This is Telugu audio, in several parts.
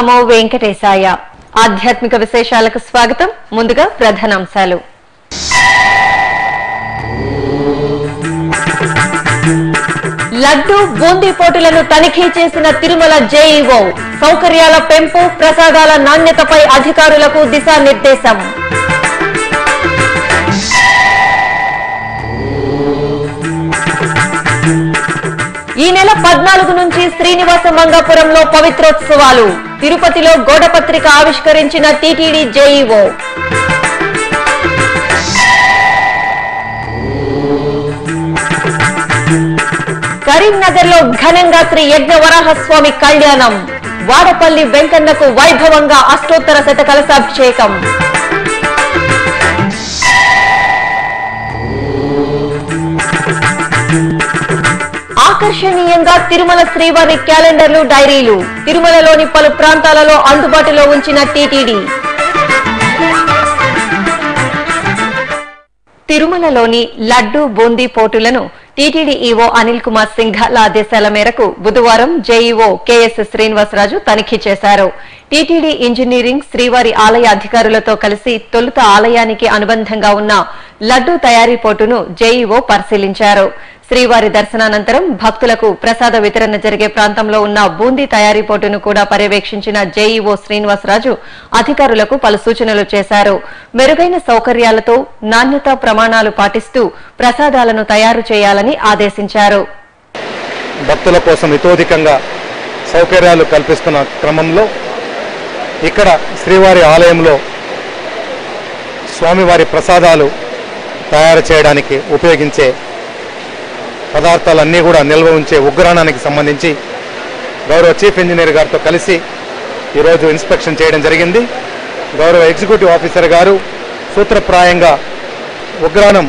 నమో వెంకటేశాయ ఆధ్యాత్మిక విశేషాలకు స్వాగతం ముందుగా ప్రధానాంశాలు లడ్డు బూందీ పోటీలను తనిఖీ చేసిన తిరుమల జేఈఓ సౌకర్యాల పెంపు ప్రసాదాల నాణ్యతపై అధికారులకు దిశానిర్దేశం ఈ నెల పద్నాలుగు నుంచి శ్రీనివాస మంగాపురంలో పవిత్రోత్సవాలు తిరుపతిలో గోడపత్రిక ఆవిష్కరించిన టీటీడీ జేఈఓ కరీంనగర్ లో ఘనంగా శ్రీ యజ్ఞ వరాహస్వామి కళ్యాణం వాడపల్లి వెంకన్నకు వైభవంగా అష్టోత్తర శత కలశాభిషేకం ఆకర్షణీయంగా తిరుమల శ్రీవారి క్యాలెండర్లు డైరీలు తిరుమలలోని పలు ప్రాంతాలలో అందుబాటులో ఉంచిన టీటీడీ తిరుమలలోని లడ్డు బూందీ పోటీలను టీటీడీ ఈవో అనిల్ కుమార్ సింఘాల్ ఆదేశాల మేరకు బుధవారం జేఈఓ కెఎస్ శ్రీనివాసరాజు తనిఖీ చేశారు టీటీడీ ఇంజనీరింగ్ శ్రీవారి ఆలయ అధికారులతో కలిసి తొలుత ఆలయానికి అనుబంధంగా ఉన్న లడ్డు తయారీ పోటును జేఈఓ పరిశీలించారు శ్రీవారి దర్శనానంతరం భక్తులకు ప్రసాద వితరణ జరిగే ప్రాంతంలో ఉన్న బూందీ తయారీ పోటును కూడా పర్యవేక్షించిన జేఈఓ శ్రీనివాసరాజు అధికారులకు పలు సూచనలు చేశారు మెరుగైన సౌకర్యాలతో నాణ్యతా ప్రమాణాలు పాటిస్తూ ప్రసాదాలను తయారు చేయాలని ఆదేశించారు భక్తుల కోసం ఇతోధికంగా సౌకర్యాలు కల్పిస్తున్న క్రమంలో ఇక్కడ శ్రీవారి ఆలయంలో స్వామివారి ప్రసాదాలు తయారు చేయడానికి ఉపయోగించే పదార్థాలన్నీ కూడా నిల్వ ఉంచే ఉగ్రాణానికి సంబంధించి గౌరవ చీఫ్ ఇంజనీర్ గారితో కలిసి ఈరోజు ఇన్స్పెక్షన్ చేయడం జరిగింది గౌరవ ఎగ్జిక్యూటివ్ ఆఫీసర్ గారు సూత్రప్రాయంగా ఉగ్రాణం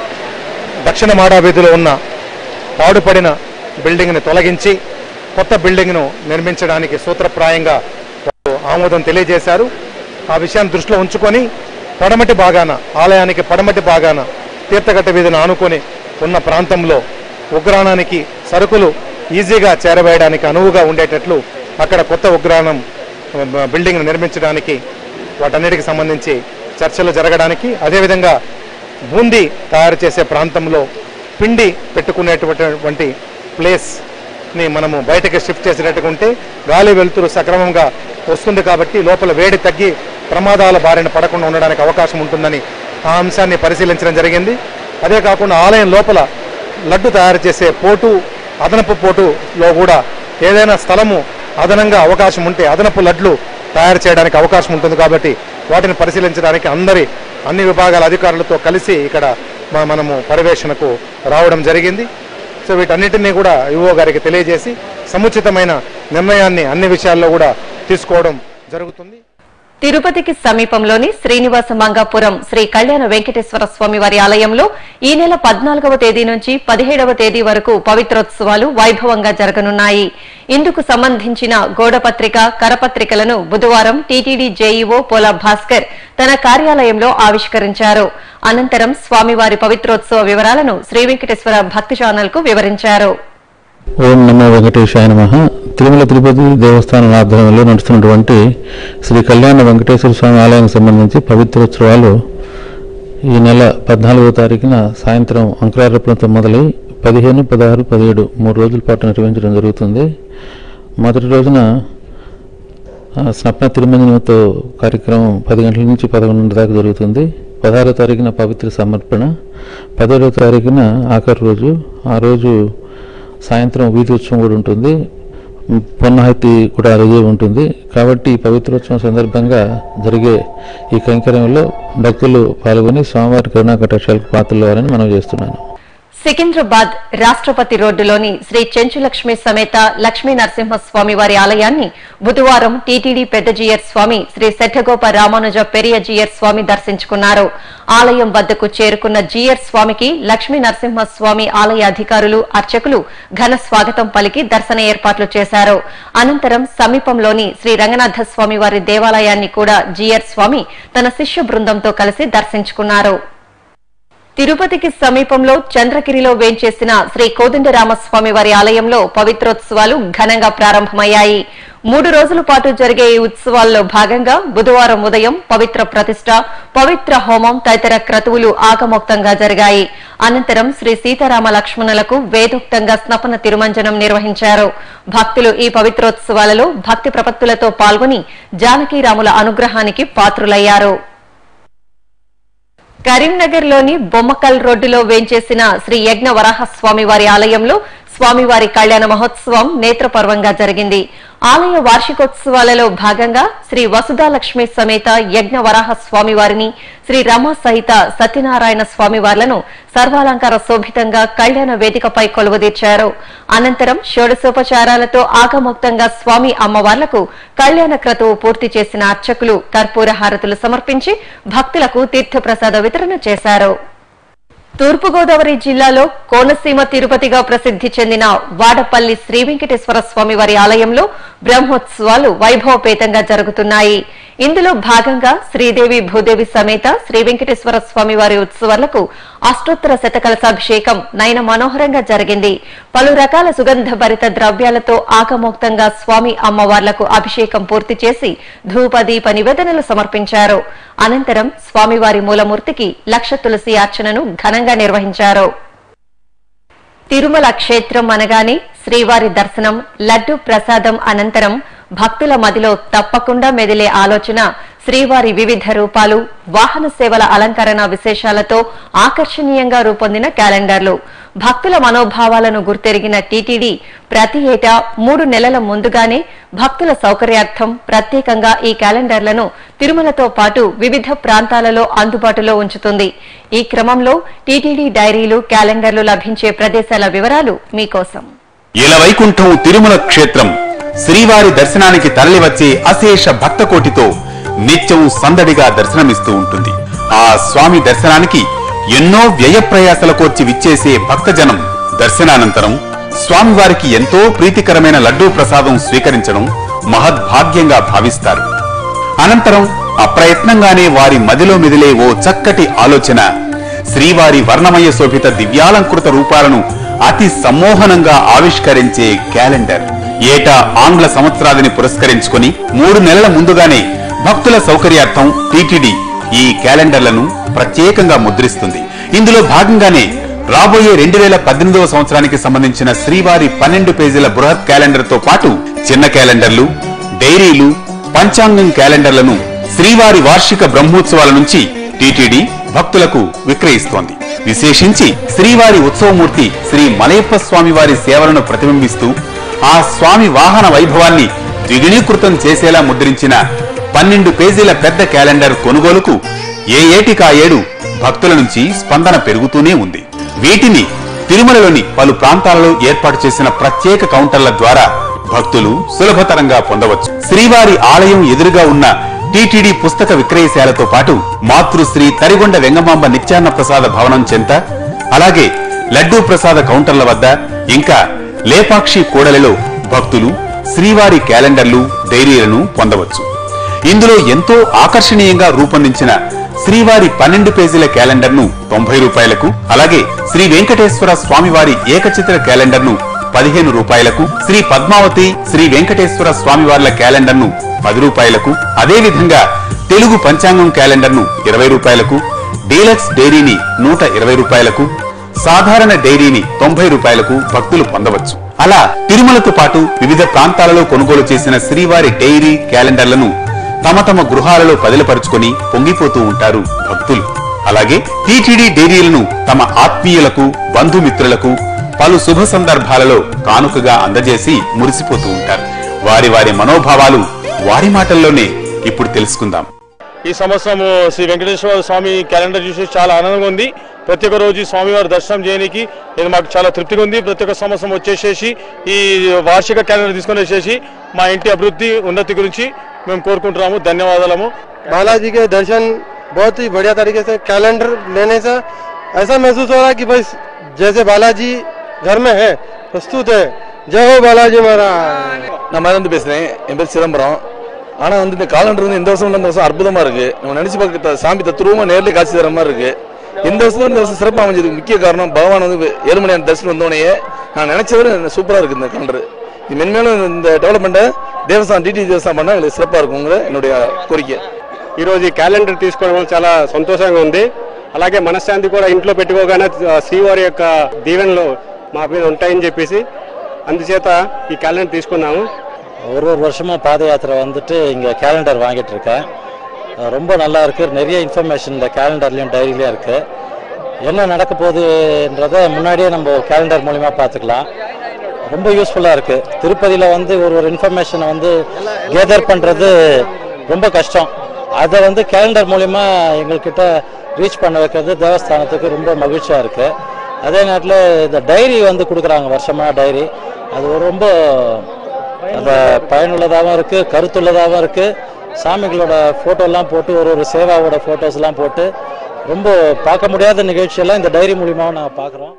దక్షిణ మాడా వీధిలో ఉన్న పాడుపడిన బిల్డింగ్ని తొలగించి కొత్త బిల్డింగ్ను నిర్మించడానికి సూత్రప్రాయంగా వారు ఆమోదం తెలియజేశారు ఆ విషయాన్ని దృష్టిలో ఉంచుకొని పడమటి భాగాన ఆలయానికి పడమటి భాగాన తీర్థగట్ట వీధిని ఆనుకొని ఉన్న ప్రాంతంలో ఉగ్రాణానికి సరుకులు ఈజీగా చేరవేయడానికి అనువుగా ఉండేటట్లు అక్కడ కొత్త ఉగ్రాణం ఆ, బిల్డింగ్ నిర్మించడానికి వాటన్నిటికి సంబంధించి చర్చలు జరగడానికి అదేవిధంగా బూందీ తయారు చేసే ప్రాంతంలో పిండి పెట్టుకునేటువంటి ప్లేస్ని మనము బయటకి షిఫ్ట్ చేసేటట్టుగా ఉంటే గాలి వెలుతురు సక్రమంగా వస్తుంది కాబట్టి లోపల వేడి తగ్గి ప్రమాదాల బారిన పడకుండా ఉండడానికి అవకాశం ఉంటుందని ఆ అంశాన్ని పరిశీలించడం జరిగింది అదే కాకుండా ఆలయం లోపల లడ్డు తయారు చేసే పోటు అదనపు పోటులో కూడా ఏదైనా స్థలము అదనంగా అవకాశం ఉంటే అదనపు లడ్లు తయారు చేయడానికి అవకాశం ఉంటుంది కాబట్టి వాటిని పరిశీలించడానికి అందరి అన్ని విభాగాల అధికారులతో కలిసి ఇక్కడ మ- మనము పర్యవేక్షణకు రావడం జరిగింది సో వీటన్నిటినీ కూడా యువో గారికి తెలియజేసి సముచితమైన నిర్ణయాన్ని అన్ని విషయాల్లో కూడా తీసుకోవడం జరుగుతుంది తిరుపతికి సమీపంలోని శ్రీనివాస మంగాపురం శ్రీ కళ్యాణ వెంకటేశ్వర స్వామి వారి ఆలయంలో ఈ నెల పద్నాలుగవ తేదీ నుంచి పదిహేడవ తేదీ వరకు పవిత్రోత్సవాలు వైభవంగా జరగనున్నాయి ఇందుకు సంబంధించిన గోడపత్రిక కరపత్రికలను బుధవారం టీటీడీ జేఈఓ పోలా భాస్కర్ తన కార్యాలయంలో ఆవిష్కరించారు అనంతరం స్వామివారి పవిత్రోత్సవ వివరాలను శ్రీ వెంకటేశ్వర భక్తి ఛానల్ కు వివరించారు ఓం నమో వెంకటేశాయ నమ తిరుమల తిరుపతి దేవస్థానం ఆధ్వర్యంలో నడుస్తున్నటువంటి శ్రీ కళ్యాణ వెంకటేశ్వర స్వామి ఆలయానికి సంబంధించి పవిత్రోత్సవాలు ఈ నెల పద్నాలుగో తారీఖున సాయంత్రం అంకురార్పణతో మొదలై పదిహేను పదహారు పదిహేడు మూడు రోజుల పాటు నిర్వహించడం జరుగుతుంది మొదటి రోజున ఆ, స్నప్న తిరుమంజనంతో కార్యక్రమం పది గంటల నుంచి పదకొండు దాకా జరుగుతుంది పదహారో తారీఖున పవిత్ర సమర్పణ పదహారో తారీఖున ఆఖరి రోజు ఆ రోజు సాయంత్రం వీధి ఉత్సవం కూడా ఉంటుంది పొన్నహతి కూడా ఆ రోజే ఉంటుంది కాబట్టి ఈ పవిత్రోత్సవం సందర్భంగా జరిగే ఈ కైంకర్యంలో భక్తులు పాల్గొని స్వామివారి కరుణా కటాక్షాలకు పాత్రలవారని మనం చేస్తున్నాను సికింద్రాబాద్ రాష్ట్రపతి రోడ్డులోని శ్రీ చెంచులక్ష్మి సమేత లక్ష్మీ నరసింహస్వామి వారి ఆలయాన్ని బుధవారం టీటీడీ పెద్ద జీయర్ స్వామి శ్రీ శెట్టగోప రామానుజ పెరియ జీయర్ స్వామి దర్శించుకున్నారు ఆలయం వద్దకు చేరుకున్న జీయర్ స్వామికి లక్ష్మీ నరసింహస్వామి ఆలయ అధికారులు అర్చకులు ఘన స్వాగతం పలికి దర్శన ఏర్పాట్లు చేశారు అనంతరం సమీపంలోని శ్రీ రంగనాథ స్వామి వారి దేవాలయాన్ని కూడా జీయర్ స్వామి తన శిష్య బృందంతో కలిసి దర్శించుకున్నారు తిరుపతికి సమీపంలో చంద్రగిరిలో వేంచేసిన శ్రీ కోదండరామస్వామి వారి ఆలయంలో పవిత్రోత్సవాలు ఘనంగా ప్రారంభమయ్యాయి మూడు రోజుల పాటు జరిగే ఈ ఉత్సవాల్లో భాగంగా బుధవారం ఉదయం పవిత్ర ప్రతిష్ట పవిత్ర హోమం తదితర క్రతువులు ఆగమోక్తంగా జరిగాయి అనంతరం శ్రీ సీతారామ లక్ష్మణులకు వేదోక్తంగా స్నపన తిరుమంజనం నిర్వహించారు భక్తులు ఈ పవిత్రోత్సవాలలో భక్తి ప్రపత్తులతో పాల్గొని జానకీరాముల అనుగ్రహానికి పాత్రులయ్యారు కరీంనగర్లోని బొమ్మకల్ రోడ్డులో వేంచేసిన శ్రీ యజ్ఞ వరాహ స్వామివారి ఆలయంలో స్వామివారి కళ్యాణ మహోత్సవం నేత్రపర్వంగా జరిగింది ఆలయ వార్షికోత్సవాలలో భాగంగా శ్రీ వసుధాలక్ష్మి సమేత యజ్ఞ వరాహ స్వామివారిని శ్రీ రమ సహిత సత్యనారాయణ స్వామివార్లను సర్వాలంకార శోభితంగా కళ్యాణ వేదికపై కొలువుదీర్చారు అనంతరం షోడశోపచారాలతో ఆగమోక్తంగా స్వామి అమ్మవార్లకు కళ్యాణ క్రతువు పూర్తి చేసిన అర్చకులు కర్పూర హారతులు సమర్పించి భక్తులకు తీర్థప్రసాద వితరణ చేశారు తూర్పుగోదావరి జిల్లాలో కోనసీమ తిరుపతిగా ప్రసిద్ది చెందిన వాడపల్లి శ్రీ వెంకటేశ్వర స్వామి వారి ఆలయంలో బ్రహ్మోత్సవాలు వైభవపేతంగా జరుగుతున్నాయి ఇందులో భాగంగా శ్రీదేవి భూదేవి సమేత శ్రీ వెంకటేశ్వర స్వామి వారి ఉత్సవాలకు అష్టోత్తర శతకలసాభిషేకం నయన మనోహరంగా జరిగింది పలు రకాల సుగంధ భరిత ద్రవ్యాలతో ఆకమోక్తంగా స్వామి అమ్మవార్లకు అభిషేకం పూర్తి చేసి ధూపదీప నివేదనలు సమర్పించారు అనంతరం స్వామివారి మూలమూర్తికి లక్ష తులసి అర్చనను ఘనంగా నిర్వహించారు తిరుమల క్షేత్రం అనగానే శ్రీవారి దర్శనం లడ్డు ప్రసాదం అనంతరం భక్తుల మదిలో తప్పకుండా మెదిలే ఆలోచన శ్రీవారి వివిధ రూపాలు వాహన సేవల అలంకరణ విశేషాలతో ఆకర్షణీయంగా రూపొందిన క్యాలెండర్లు భక్తుల మనోభావాలను గుర్తెరిగిన టీటీడీ ప్రతి ఏటా మూడు నెలల ముందుగానే భక్తుల సౌకర్యార్థం ప్రత్యేకంగా ఈ క్యాలెండర్లను తిరుమలతో పాటు వివిధ ప్రాంతాలలో అందుబాటులో ఉంచుతుంది ఈ క్రమంలో టీటీడీ డైరీలు క్యాలెండర్లు లభించే ప్రదేశాల వివరాలు మీకోసం ఇలవైకుంఠం తిరుమల క్షేత్రం శ్రీవారి దర్శనానికి తరలివచ్చే అశేష భక్తకోటితో నిత్యం సందడిగా దర్శనమిస్తూ ఉంటుంది ఆ స్వామి దర్శనానికి ఎన్నో వ్యయ ప్రయాసల కోర్చి విచ్చేసే భక్తజనం దర్శనానంతరం స్వామివారికి ఎంతో ప్రీతికరమైన లడ్డూ ప్రసాదం స్వీకరించడం మహద్భాగ్యంగా భావిస్తారు అనంతరం అప్రయత్నంగానే వారి మదిలో మెదిలే ఓ చక్కటి ఆలోచన శ్రీవారి వర్ణమయ శోభిత దివ్యాలంకృత రూపాలను అతి సమ్మోహనంగా ఆవిష్కరించే క్యాలెండర్ ఏటా ఆంగ్ల సంవత్సరాదిని పురస్కరించుకొని మూడు నెలల ముందుగానే భక్తుల సౌకర్యార్థం టీటీడీ ఈ క్యాలెండర్లను ప్రత్యేకంగా ముద్రిస్తుంది ఇందులో భాగంగానే రాబోయే రెండు వేల పద్దెనిమిదవ సంవత్సరానికి సంబంధించిన శ్రీవారి పన్నెండు పేజీల బృహత్ క్యాలెండర్ తో పాటు చిన్న క్యాలెండర్లు డైరీలు పంచాంగం క్యాలెండర్లను శ్రీవారి వార్షిక బ్రహ్మోత్సవాల నుంచి టీటీడీ భక్తులకు విక్రయిస్తోంది విశేషించి శ్రీవారి ఉత్సవమూర్తి శ్రీ మలయప్ప స్వామి వారి సేవలను ప్రతిబింబిస్తూ ఆ స్వామి వాహన వైభవాన్ని ద్విగుణీకృతం చేసేలా ముద్రించిన పన్నెండు పేజీల పెద్ద క్యాలెండర్ కొనుగోలుకు ఏ ఏటికా ఏడు భక్తుల నుంచి స్పందన పెరుగుతూనే ఉంది వీటిని తిరుమలలోని పలు ప్రాంతాలలో ఏర్పాటు చేసిన ప్రత్యేక కౌంటర్ల ద్వారా భక్తులు సులభతరంగా పొందవచ్చు శ్రీవారి ఆలయం ఎదురుగా ఉన్న టీటీడీ పుస్తక విక్రయశాలతో పాటు మాతృశ్రీ తరిగొండ వెంగమాంబ నిత్యాన్న ప్రసాద భవనం చెంత అలాగే లడ్డూ ప్రసాద కౌంటర్ల వద్ద ఇంకా లేపాక్షి కూడలిలో భక్తులు శ్రీవారి క్యాలెండర్లు డైరీలను పొందవచ్చు ఇందులో ఎంతో ఆకర్షణీయంగా రూపొందించిన శ్రీవారి పన్నెండు పేజీల క్యాలెండర్ ను తొంభై రూపాయలకు అలాగే శ్రీ వెంకటేశ్వర స్వామివారి ఏకచిత్ర క్యాలెండర్ ను పదిహేను రూపాయలకు శ్రీ పద్మావతి శ్రీ వెంకటేశ్వర స్వామివార్ల క్యాలెండర్ ను పది రూపాయలకు అదే విధంగా తెలుగు పంచాంగం క్యాలెండర్ ను ఇరవై రూపాయలకు డీలక్స్ డైరీని నూట ఇరవై రూపాయలకు సాధారణ డైరీని తొంభై రూపాయలకు భక్తులు పొందవచ్చు అలా తిరుమలతో పాటు వివిధ ప్రాంతాలలో కొనుగోలు చేసిన శ్రీవారి డైరీ క్యాలెండర్లను తమ తమ గృహాలలో పదిలపరుచుకొని పొంగిపోతూ ఉంటారు భక్తులు అలాగే టీటీడీ డైరీలను తమ ఆత్మీయులకు బంధుమిత్రులకు పలు శుభ సందర్భాలలో కానుకగా అందజేసి మురిసిపోతూ ఉంటారు వారి వారి మనోభావాలు వారి మాటల్లోనే ఇప్పుడు తెలుసుకుందాం ఈ సంవత్సరం శ్రీ వెంకటేశ్వర స్వామి క్యాలెండర్ చూసి చాలా ఆనందంగా ఉంది ప్రతి ఒక్క రోజు స్వామివారి దర్శనం చేయడానికి ఇది మాకు చాలా తృప్తిగా ఉంది ప్రతి ఒక్క సంవత్సరం వచ్చేసేసి ఈ వార్షిక క్యాలెండర్ తీసుకొని వచ్చేసి మా ఇంటి అభివృద్ధి ఉన్నతి గురించి మేము కోరుకుంటున్నాము ధన్యవాదాలము बालाजी के दर्शन बहुत ही बढ़िया तरीके से कैलेंडर लेने से ऐसा महसूस हो रहा है कि भाई जैसे बालाजी घर में है प्रस्तुत है जय हो बालाजी महाराज நான் மறந்து பேசுறேன் என் பேர் சிதம்பரம் ஆனா வந்து இந்த காலண்டர் வந்து இந்த வருஷம் விட இந்த வருஷம் அற்புதமா இருக்கு நம்ம நினைச்சு பார்க்க சாமி தத்துருவமா நேர்ல காட்சி தர மாதிரி இருக்கு இந்த வருஷம் இந்த வருஷம் சிறப்பாக அமைஞ்சதுக்கு முக்கிய காரணம் பகவான் வந்து ஏழு மணி நேரம் தரிசனம் வந்தோடனே நான் நினைச்சவரை சூப்பரா இருக்கு இந்த காலண்டர் இது மென்மேலும் இந்த டெவலப்மெண்ட்டை தேவஸ்தானம் டிடி தேவஸ்தானம் பண்ணால் எங்களுக்கு சிறப்பாக இருக்குங்கிற என்னுடைய கோரிக்கை ఈరోజు ఈ క్యాలెండర్ తీసుకోవడం వల్ల చాలా సంతోషంగా ఉంది అలాగే మనశ్శాంతి కూడా ఇంట్లో పెట్టుకోగానే ఆ, శ్రీవారి యొక్క దీవెనలు మా మీద ఉంటాయని చెప్పేసి అందుచేత ఈ క్యాలెండర్ తీసుకున్నాము ஒரு ஒரு வருஷமும் பாத யாத்திரை வந்துட்டு இங்கே கேலண்டர் வாங்கிட்டு இருக்கேன் அஹ் ரொம்ப நல்லா இருக்கு நிறைய இன்ஃபர்மேஷன் இந்த கேலண்டர்லையும் டைரியிலையும் இருக்கு என்ன நடக்க போகுதுன்றதை முன்னாடியே நம்ம கேலண்டர் மூலிமா பார்த்துக்கலாம் ரொம்ப யூஸ்ஃபுல்லாக இருக்கு திருப்பதியில் வந்து ஒரு ஒரு இன்ஃபர்மேஷனை வந்து கேதர் பண்ணுறது ரொம்ப கஷ்டம் அதை வந்து கேலண்டர் மூலிமா எங்கள்கிட்ட ரீச் பண்ண வைக்கிறது தேவஸ்தானத்துக்கு ரொம்ப மகிழ்ச்சியாக இருக்கு அதே நேரத்தில் இந்த டைரி வந்து கொடுக்குறாங்க வருஷமாக டைரி அது ஒரு ரொம்ப அந்த பயனுள்ளதாகவும் இருக்கு கருத்துள்ளதாகவும் இருக்கு சாமிகளோட ஃபோட்டோலாம் போட்டு ஒரு ஒரு சேவாவோட ஃபோட்டோஸ்லாம் போட்டு ரொம்ப பார்க்க முடியாத நிகழ்ச்சியெல்லாம் இந்த டைரி மூலியமாக நாங்கள் பார்க்குறோம்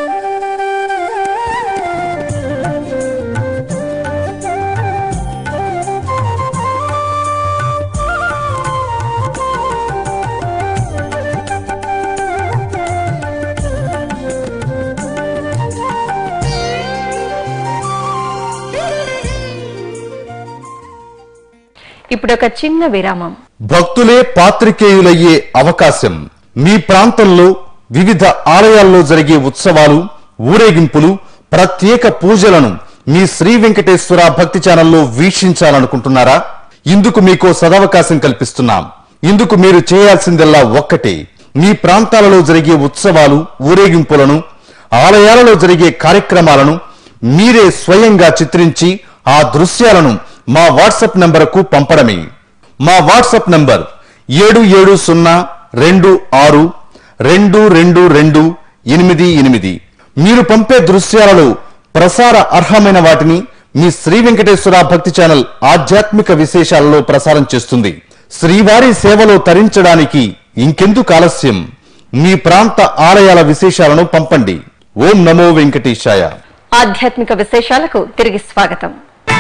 ఇప్పుడు ఒక చిన్న విరామం భక్తులే పాత్రికేయులయ్యే అవకాశం మీ ప్రాంతంలో వివిధ ఆలయాల్లో జరిగే ఉత్సవాలు ఊరేగింపులు ప్రత్యేక పూజలను మీ శ్రీ వెంకటేశ్వర భక్తి ఛానల్లో వీక్షించాలనుకుంటున్నారా ఇందుకు మీకో సదవకాశం కల్పిస్తున్నాం ఇందుకు మీరు చేయాల్సిందల్లా ఒక్కటే మీ ప్రాంతాలలో జరిగే ఉత్సవాలు ఊరేగింపులను ఆలయాలలో జరిగే కార్యక్రమాలను మీరే స్వయంగా చిత్రించి ఆ దృశ్యాలను మా వాట్సాప్ నంబరుకు పంపడమే మా వాట్సాప్ నంబర్ ఏడు ఏడు సున్నా రెండు ఆరు రెండు రెండు రెండు ఎనిమిది ఎనిమిది మీరు పంపే దృశ్యాలలో ప్రసార అర్హమైన వాటిని మీ శ్రీ వెంకటేశ్వర భక్తి ఛానల్ ఆధ్యాత్మిక విశేషాలలో ప్రసారం చేస్తుంది శ్రీవారి సేవలో తరించడానికి ఇంకెందుకు ఆలస్యం మీ ప్రాంత ఆలయాల విశేషాలను పంపండి ఓం నమో వెంకటేశాయ ఆధ్యాత్మిక విశేషాలకు తిరిగి స్వాగతం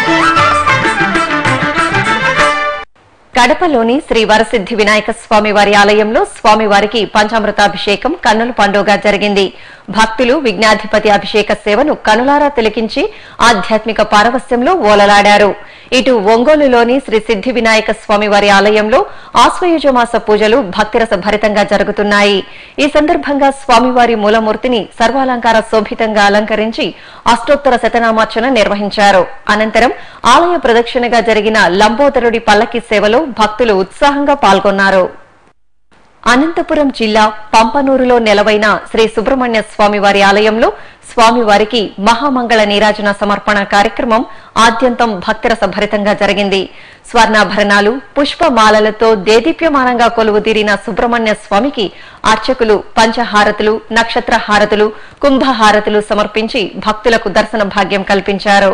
కడపలోని శ్రీ వరసిద్ధి వినాయక స్వామి వారి ఆలయంలో స్వామివారికి పంచామృతాభిషేకం కన్నుల పండుగ జరిగింది భక్తులు విఘ్నాధిపతి అభిషేక సేవను కనులారా తిలకించి ఆధ్యాత్మిక పారవస్యంలో ఓలలాడారు ఇటు ఒంగోలులోని శ్రీ సిద్ధి వినాయక స్వామి వారి ఆలయంలో ఆశ్వయుజ మాస పూజలు భక్తిరస భరితంగా జరుగుతున్నాయి ఈ సందర్భంగా స్వామివారి మూలమూర్తిని సర్వాలంకార శోభితంగా అలంకరించి అష్టోత్తర శతనామార్చన నిర్వహించారు అనంతరం ఆలయ ప్రదక్షిణగా జరిగిన లంబోదరుడి పల్లకి సేవలో భక్తులు ఉత్సాహంగా పాల్గొన్నారు అనంతపురం జిల్లా పంపనూరులో నెలవైన శ్రీ సుబ్రహ్మణ్య స్వామివారి ఆలయంలో స్వామివారికి మహామంగళ నీరాజన సమర్పణ కార్యక్రమం ఆద్యంతం భక్తిరస భరితంగా జరిగింది స్వర్ణాభరణాలు పుష్పమాలలతో దేదీప్యమానంగా కొలువుదీరిన సుబ్రహ్మణ్య స్వామికి అర్చకులు పంచహారతులు నక్షత్ర హారతులు కుంభహారతులు సమర్పించి భక్తులకు దర్శన భాగ్యం కల్పించారు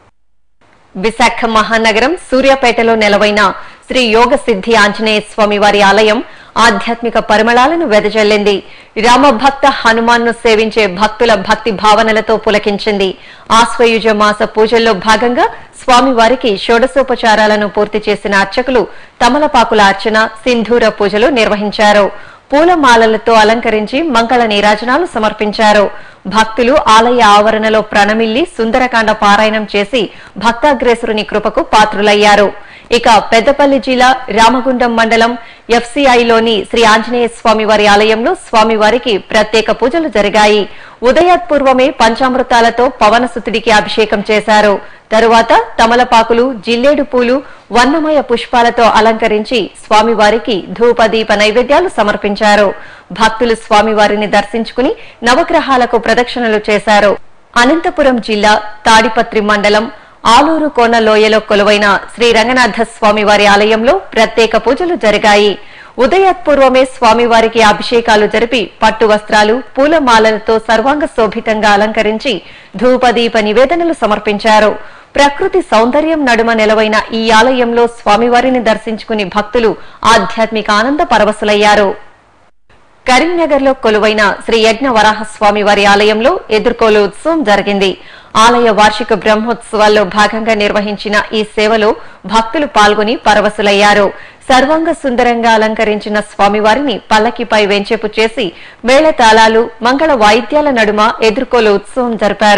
విశాఖ మహానగరం సూర్యాపేటలో నెలవైన శ్రీ యోగ సిద్ధి ఆంజనేయ స్వామి వారి ఆలయం ఆధ్యాత్మిక పరిమళాలను వెదజల్లింది రామభక్త హనుమాన్ను సేవించే భక్తుల భక్తి భావనలతో పులకించింది ఆశ్వయుజ మాస పూజల్లో భాగంగా స్వామివారికి షోడశోపచారాలను పూర్తి చేసిన అర్చకులు తమలపాకుల అర్చన సింధూర పూజలు నిర్వహించారు పూలమాలలతో అలంకరించి మంగళ నీరాజనాలు సమర్పించారు భక్తులు ఆలయ ఆవరణలో ప్రణమిల్లి సుందరకాండ పారాయణం చేసి భక్తాగ్రేసురుని కృపకు పాత్రులయ్యారు ఇక పెద్దపల్లి జిల్లా రామగుండం మండలం ఎఫ్సీఐలోని శ్రీ ఆంజనేయ స్వామి వారి ఆలయంలో స్వామివారికి ప్రత్యేక పూజలు జరిగాయి ఉదయాత్పూర్వమే పంచామృతాలతో పవనసుతుడికి అభిషేకం చేశారు తరువాత తమలపాకులు జిల్లేడు పూలు వర్ణమయ పుష్పాలతో అలంకరించి స్వామివారికి ధూపదీప నైవేద్యాలు సమర్పించారు భక్తులు స్వామివారిని దర్శించుకుని నవగ్రహాలకు ప్రదక్షిణలు చేశారు అనంతపురం జిల్లా తాడిపత్రి మండలం ఆలూరు కోన లోయలో కొలువైన శ్రీ రంగనాథ స్వామివారి ఆలయంలో ప్రత్యేక పూజలు జరిగాయి ఉదయాత్పూర్వమే స్వామివారికి అభిషేకాలు జరిపి పట్టు వస్త్రాలు పూలమాలలతో సర్వాంగ శోభితంగా అలంకరించి ధూపదీప నివేదనలు సమర్పించారు ప్రకృతి సౌందర్యం నడుమ నెలవైన ఈ ఆలయంలో స్వామివారిని దర్శించుకుని భక్తులు ఆధ్యాత్మిక ఆనంద పరవశులయ్యారు కరీంనగర్ లో కొలువైన శ్రీ యజ్ఞ వరాహస్వామి వారి ఆలయంలో ఎదుర్కోలు ఉత్సవం జరిగింది ఆలయ వార్షిక బ్రహ్మోత్సవాల్లో భాగంగా నిర్వహించిన ఈ సేవలో భక్తులు పాల్గొని పరవశులయ్యారు సర్వాంగ సుందరంగా అలంకరించిన స్వామివారిని పల్లకిపై వెంచేపు చేసి మేళతాళాలు మంగళ వాయిద్యాల నడుమ ఎదుర్కోలు ఉత్సవం జరిపారు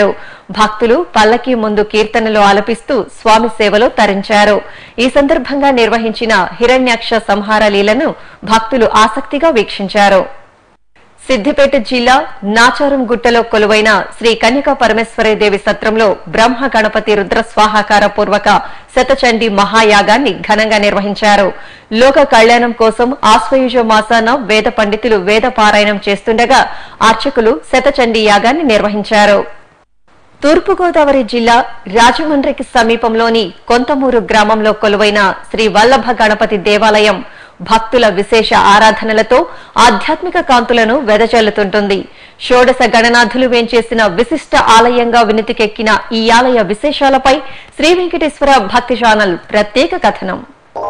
భక్తులు పల్లకి ముందు కీర్తనలు ఆలపిస్తూ స్వామి సేవలో తరించారు ఈ సందర్భంగా నిర్వహించిన హిరణ్యాక్ష సంహార లీలను భక్తులు ఆసక్తిగా వీక్షించారు సిద్దిపేట జిల్లా నాచారం గుట్టలో కొలువైన శ్రీ కన్యకా పరమేశ్వరి దేవి సత్రంలో బ్రహ్మ గణపతి రుద్ర స్వాహాకార పూర్వక శతచండి మహాయాగాన్ని ఘనంగా నిర్వహించారు లోక కళ్యాణం కోసం ఆశ్వయుజ మాసాన వేద పండితులు వేద పారాయణం చేస్తుండగా అర్చకులు శతచండి యాగాన్ని నిర్వహించారు తూర్పుగోదావరి జిల్లా రాజమండ్రికి సమీపంలోని కొంతమూరు గ్రామంలో కొలువైన శ్రీ వల్లభ గణపతి దేవాలయం భక్తుల విశేష ఆరాధనలతో ఆధ్యాత్మిక కాంతులను వెదజల్లుతుంటుంది షోడశ గణనాథులు వేంచేసిన విశిష్ట ఆలయంగా వినితికెక్కిన ఈ ఆలయ విశేషాలపై శ్రీ వెంకటేశ్వర భక్తి ఛానల్ ప్రత్యేక కథనం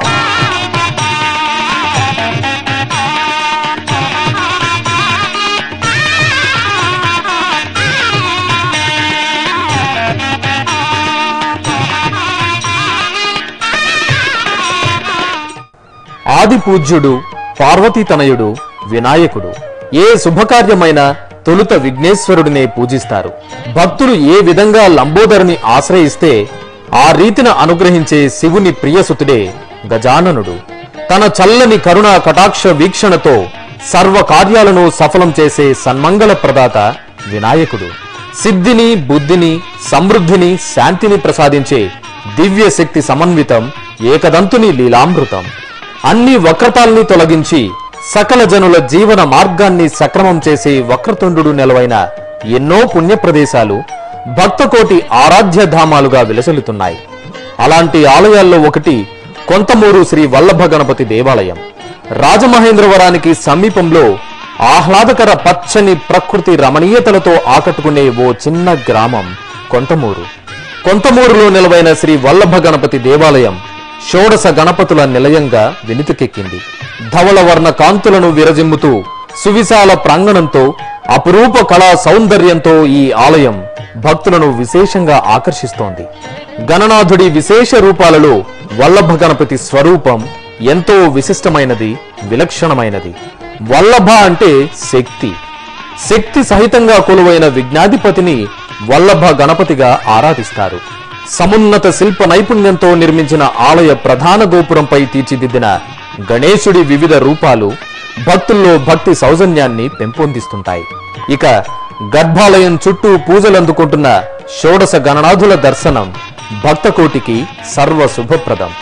ఆది పూజ్యుడు పార్వతీతనయుడు వినాయకుడు ఏ శుభకార్యమైనా తొలుత విఘ్నేశ్వరుడినే పూజిస్తారు భక్తులు ఏ విధంగా లంబోదరుని ఆశ్రయిస్తే ఆ రీతిన అనుగ్రహించే శివుని ప్రియసుతుడే గజాననుడు తన చల్లని కరుణా కటాక్ష వీక్షణతో సర్వ కార్యాలను సఫలం చేసే సన్మంగళ ప్రదాత వినాయకుడు సిద్ధిని బుద్ధిని సమృద్ధిని శాంతిని ప్రసాదించే దివ్య శక్తి సమన్వితం ఏకదంతుని లీలామృతం అన్ని వక్రతాల్ని తొలగించి సకల జనుల జీవన మార్గాన్ని సక్రమం చేసే వక్రతుండు నెలవైన ఎన్నో పుణ్య ప్రదేశాలు భక్తకోటి ఆరాధ్య ధామాలుగా విలసిల్లుతున్నాయి అలాంటి ఆలయాల్లో ఒకటి కొంతమూరు శ్రీ వల్లభ గణపతి దేవాలయం రాజమహేంద్రవరానికి సమీపంలో ఆహ్లాదకర పచ్చని ప్రకృతి రమణీయతలతో ఆకట్టుకునే ఓ చిన్న గ్రామం కొంతమూరు కొంతమూరులో నిలవైన శ్రీ వల్లభ గణపతి దేవాలయం షోడశ గణపతుల నిలయంగా వెనుతికెక్కింది ధవళవర్ణ కాంతులను విరజిమ్ముతూ సువిశాల ప్రాంగణంతో అపురూప కళా సౌందర్యంతో ఈ ఆలయం భక్తులను విశేషంగా ఆకర్షిస్తోంది గణనాథుడి విశేష రూపాలలో వల్లభ గణపతి స్వరూపం ఎంతో విశిష్టమైనది విలక్షణమైనది వల్లభ అంటే శక్తి శక్తి సహితంగా కొలువైన విజ్ఞాధిపతిని వల్లభ గణపతిగా ఆరాధిస్తారు సమున్నత శిల్ప నైపుణ్యంతో నిర్మించిన ఆలయ ప్రధాన గోపురంపై తీర్చిదిద్దిన గణేశుడి వివిధ రూపాలు భక్తుల్లో భక్తి సౌజన్యాన్ని పెంపొందిస్తుంటాయి ఇక గర్భాలయం చుట్టూ పూజలందుకుంటున్న షోడశ గణనాథుల దర్శనం భక్తకోటికి సర్వ శుభప్రదం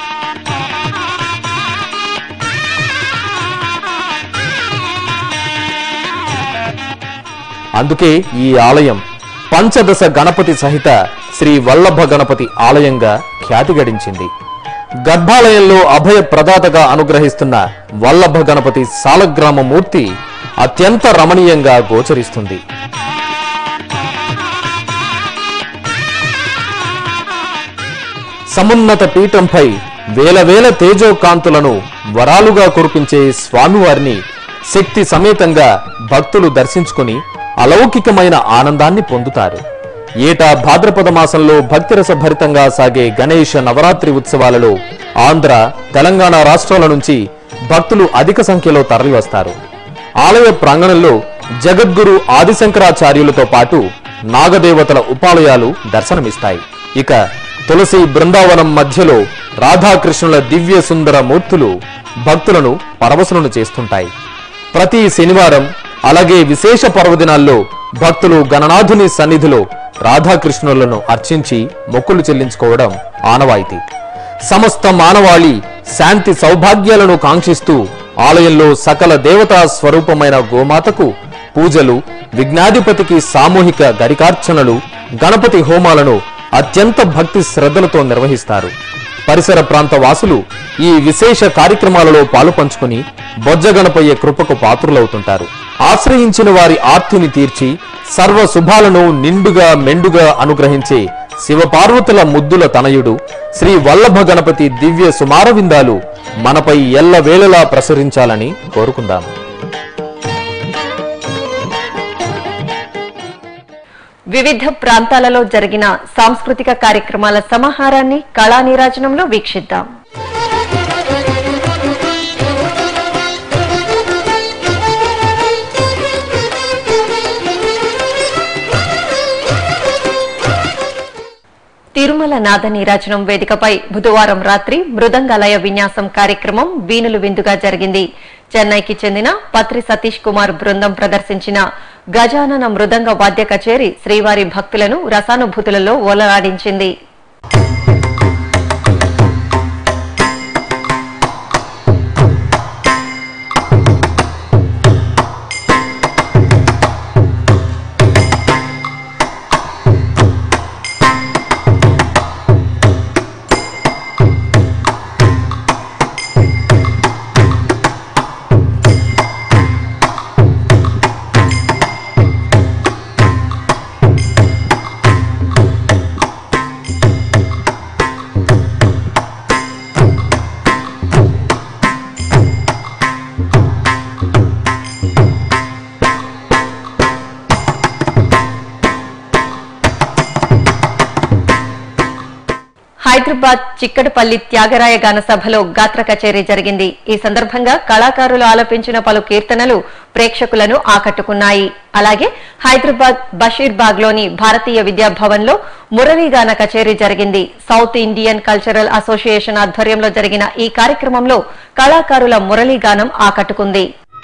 అందుకే ఈ ఆలయం పంచదశ గణపతి సహిత శ్రీ వల్లభ గణపతి ఆలయంగా ఖ్యాతి గడించింది గర్భాలయంలో అభయ ప్రదాతగా అనుగ్రహిస్తున్న వల్లభ గణపతి సాలగ్రామ మూర్తి అత్యంత రమణీయంగా గోచరిస్తుంది సమున్నత పీఠంపై వేల వేల తేజోకాంతులను వరాలుగా కురిపించే స్వామివారిని శక్తి సమేతంగా భక్తులు దర్శించుకుని అలౌకికమైన ఆనందాన్ని పొందుతారు ఏటా భాద్రపద మాసంలో భక్తిరస భరితంగా సాగే గణేష నవరాత్రి ఉత్సవాలలో ఆంధ్ర తెలంగాణ రాష్ట్రాల నుంచి భక్తులు అధిక సంఖ్యలో తరలివస్తారు ఆలయ ప్రాంగణంలో జగద్గురు ఆదిశంకరాచార్యులతో పాటు నాగదేవతల ఉపాలయాలు దర్శనమిస్తాయి ఇక తులసి బృందావనం మధ్యలో రాధాకృష్ణుల దివ్య సుందర మూర్తులు భక్తులను పరవశులను చేస్తుంటాయి ప్రతి శనివారం అలాగే విశేష పర్వదినాల్లో భక్తులు గణనాథుని సన్నిధిలో రాధాకృష్ణులను అర్చించి మొక్కులు చెల్లించుకోవడం ఆనవాయితీ సమస్త మానవాళి శాంతి సౌభాగ్యాలను కాంక్షిస్తూ ఆలయంలో సకల దేవతా స్వరూపమైన గోమాతకు పూజలు విఘ్నాధిపతికి సామూహిక గరికార్చనలు గణపతి హోమాలను అత్యంత భక్తి శ్రద్ధలతో నిర్వహిస్తారు పరిసర ప్రాంత వాసులు ఈ విశేష కార్యక్రమాలలో పాలు పంచుకుని బొజ్జగణపయ్య కృపకు పాత్రులవుతుంటారు ఆశ్రయించిన వారి ఆర్తిని తీర్చి సర్వ శుభాలను నిండుగా మెండుగా అనుగ్రహించే శివపార్వతుల ముద్దుల తనయుడు శ్రీ వల్లభ గణపతి దివ్య సుమారవిందాలు మనపై ఎల్లవేళలా ప్రసరించాలని కోరుకుందాం వివిధ ప్రాంతాలలో జరిగిన సాంస్కృతిక కార్యక్రమాల సమాహారాన్ని కళా నీరాజనంలో వీక్షిద్దాం తిరుమల నాద నీరాజనం వేదికపై బుధవారం రాత్రి మృదంగాలయ విన్యాసం కార్యక్రమం వీనులు విందుగా జరిగింది చెన్నైకి చెందిన పత్రి సతీష్ కుమార్ బృందం ప్రదర్శించిన గజానన మృదంగ వాద్య కచేరి శ్రీవారి భక్తులను రసానుభూతులలో ఓలలాడించింది హైదరాబాద్ చిక్కడపల్లి త్యాగరాయ గాన సభలో గాత్ర కచేరీ జరిగింది ఈ సందర్భంగా కళాకారులు ఆలపించిన పలు కీర్తనలు ప్రేక్షకులను ఆకట్టుకున్నాయి అలాగే హైదరాబాద్ బషీర్బాగ్ లోని భారతీయ విద్యాభవన్ లో మురళీగాన కచేరీ జరిగింది సౌత్ ఇండియన్ కల్చరల్ అసోసియేషన్ ఆధ్వర్యంలో జరిగిన ఈ కార్యక్రమంలో కళాకారుల మురళీగానం ఆకట్టుకుంది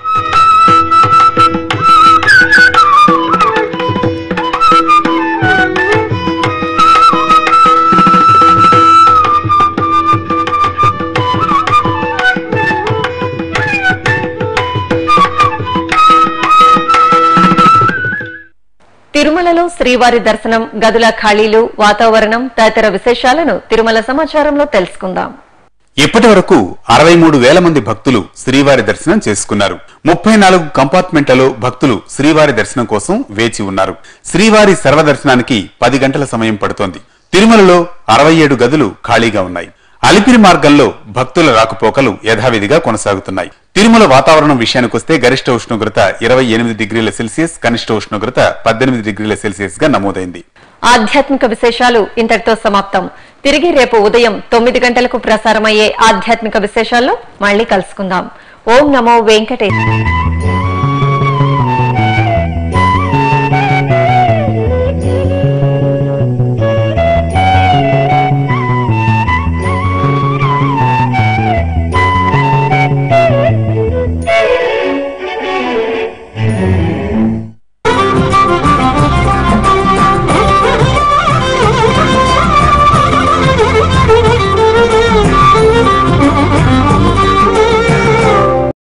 తిరుమలలో శ్రీవారి దర్శనం గదుల ఖాళీలు వాతావరణం తదితర విశేషాలను తిరుమల సమాచారంలో తెలుసుకుందాం ఇప్పటి వరకు అరవై మూడు వేల మంది భక్తులు శ్రీవారి దర్శనం చేసుకున్నారు ముప్పై నాలుగు కంపార్ట్మెంట్లలో భక్తులు శ్రీవారి దర్శనం కోసం వేచి ఉన్నారు శ్రీవారి సర్వదర్శనానికి పది గంటల సమయం పడుతోంది తిరుమలలో అరవై ఏడు గదులు ఖాళీగా ఉన్నాయి అలిపిరి మార్గంలో భక్తుల రాకపోకలు యథావిధిగా కొనసాగుతున్నాయి తిరుమల వాతావరణం విషయానికొస్తే గరిష్ట ఉష్ణోగ్రత ఇరవై ఎనిమిది డిగ్రీల సెల్సియస్ కనిష్ట ఉష్ణోగ్రత పద్దెనిమిది డిగ్రీల సెల్సియస్ గా నమోదైంది ఆధ్యాత్మిక విశేషాలు ఇంతటితో సమాప్తం తిరిగి రేపు ఉదయం తొమ్మిది గంటలకు ప్రసారమయ్యే ఆధ్యాత్మిక విశేషాల్లో మళ్ళీ కలుసుకుందాం ఓం నమో వెంకటేశ్ Thank you.